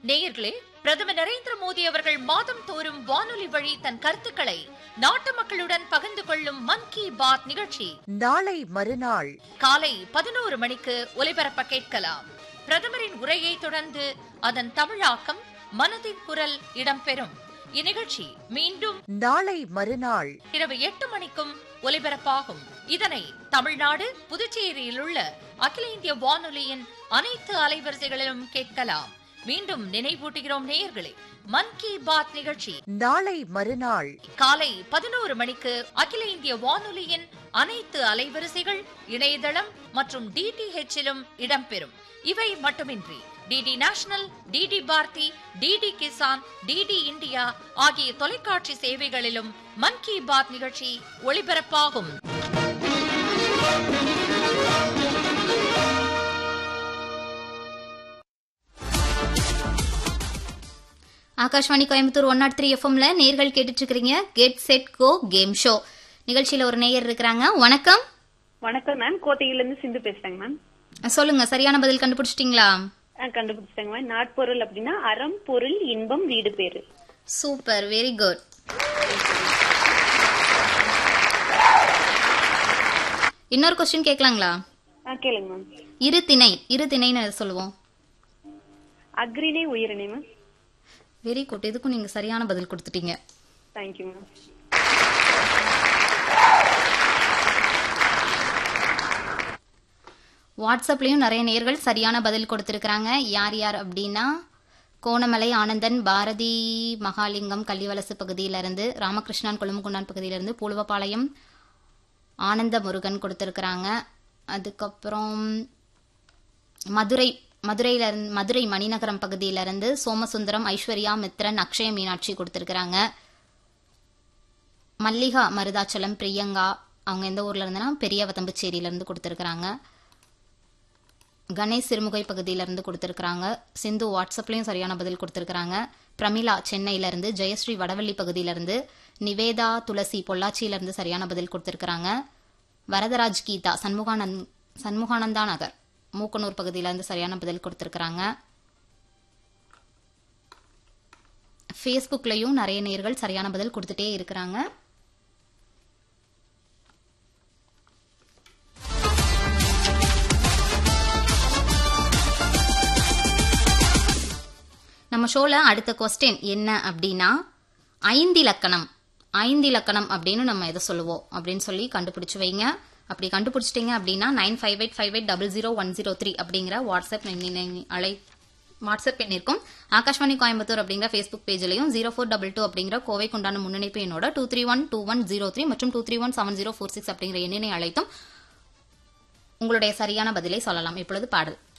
நேயர்களே பிரதமர் நரேந்திர மோடி அவர்கள் மாதம் தோறும் வானொலி வழி தன் கருத்துக்களை நாட்டு மக்களுடன் பகிர்ந்து கொள்ளும் மன் கி பாத் நிகழ்ச்சி நாளை மறுநாள் காலை பதினோரு மணிக்கு ஒலிபரப்ப கேட்கலாம் பிரதமரின் உரையை தொடர்ந்து அதன் தமிழாக்கம் மனதின் குரல் இடம்பெறும் இந்நிகழ்ச்சி மீண்டும் நாளை மறுநாள் இரவு எட்டு மணிக்கும் ஒலிபரப்பாகும் இதனை தமிழ்நாடு புதுச்சேரியில் உள்ள அகில இந்திய வானொலியின் அனைத்து அலைவரிசைகளிலும் கேட்கலாம் மீண்டும் நினைவூட்டுகிறோம் நேயர்களே மன் கி பாத் நிகழ்ச்சி நாளை மறுநாள் காலை பதினோரு மணிக்கு அகில இந்திய வானொலியின் அனைத்து அலைவரிசைகள் இணையதளம் மற்றும் டிடிஹெச்சிலும் இடம்பெறும் இவை மட்டுமின்றி DD national DD Bharati DD Kisan DD India ஆகிய தொலைக்காட்சி சேவைகளிலும் மன் கி பாத் நிகழ்ச்சி ஒளிபரப்பாகும் Akashvani Coimbatore one not three எஃப்எம்ல நேர்கள் கேட்டுட்டு இருக்கிறீங்க get set go game show நிகழ்ச்சியில ஒரு நேயர் இருக்கிறாங்க வணக்கம் வணக்கம் மேம் கோட்டையில இருந்து சிந்து பேசுறேங்க மேம் சொல்லுங்க சரியான பதில் கண்டுபிடிச்சிட்டீங்களா ஆ, கண்டுபிடிச்சிட்டேங்க மேம் நாட்பொருள் அப்படின்னா அறம் பொருள் இன்பம் வீடு பேரு சூப்பர் வெரி குட் இன்னொரு கொஸ்டின் கேட்கலாங்களா ஆ கேளுங்க மேம் இரு திணை இரு திணைன்னு சொல்லுவோம் அக்ரிணை உயிரிணை மேம் வெரி குட் இதுக்கும் நீங்க சரியான பதில் கொடுத்துட்டீங்க தேங்க்யூ மேம் வாட்ஸ்அப்லயும் நிறைய நேர்கள் சரியான பதில் கொடுத்திருக்கிறாங்க யார் யார் அப்படின்னா கோணமலை ஆனந்தன் பாரதி மகாலிங்கம் கள்ளிவலசு பகுதியிலிருந்து ராமகிருஷ்ணன் கொழும்புகுண்டான் பகுதியிலிருந்து பூலுவபாளையம் ஆனந்த முருகன் கொடுத்திருக்கிறாங்க அதுக்கப்புறம் மதுரை மதுரையில இருந்து மதுரை மணிநகரம் பகுதியிலிருந்து சோமசுந்தரம் ஐஸ்வர்யா மித்ரன் அக்ஷய மீனாட்சி கொடுத்திருக்கிறாங்க மல்லிகா மருதாச்சலம் பிரியங்கா அவங்க எந்த ஊர்ல இருந்துன்னா பெரிய வதம்புச்சேரியில இருந்து கொடுத்திருக்கிறாங்க கணேஷ் சிறுமுகை பகுதியில இருந்து கொடுத்திருக்கிறாங்க சிந்து வாட்ஸ்அப்லயும் சரியான பதில் கொடுத்திருக்கிறாங்க பிரமிளா சென்னையில இருந்து ஜெயஸ்ரீ வடவள்ளி பகுதியில இருந்து நிவேதா துளசி பொள்ளாச்சியில இருந்து சரியான பதில் கொடுத்திருக்கிறாங்க வரதராஜ் கீதா சண்முகானந்த் சண்முகானந்தா நகர் மூக்கனூர் பகுதியில இருந்து சரியான பதில் கொடுத்திருக்கிறாங்க ஃபேஸ்புக்லயும் நிறைய நேர்கள் சரியான பதில் கொடுத்துட்டே இருக்கிறாங்க நம்ம ஷோல அடுத்த கொஸ்டின் என்ன அப்படின்னா ஐந்திலக்கணம் ஐந்திலக்கணம் அப்படின்னு நம்ம எதை சொல்லுவோம் அப்படின்னு சொல்லி கண்டுபிடிச்சு வைங்க அப்படி கண்டுபிடிச்சிட்டீங்க அப்படின்னா nine five eight five eight double zero one zero three அப்படிங்கிற வாட்ஸ்அப் எண்ணி- அழை வாட்ஸ்அப் எண் இருக்கும் ஆகாஷ்வாணி கோயம்புத்தூர் அப்படிங்கிற ஃபேஸ்புக் பேஜ்லையும் ஜீரோ ஃபோர் டபுள் டூ அப்படிங்கிற கோவைக்கு உண்டான முன்னணிப்பு எண்ணோட two three one two one zero three மற்றும் two three one seven zero four six அப்படிங்கிற எண்ணினை அழைத்தும் உங்களுடைய சரியான பதிலை சொல்லலாம் இப்பொழுது பாடல்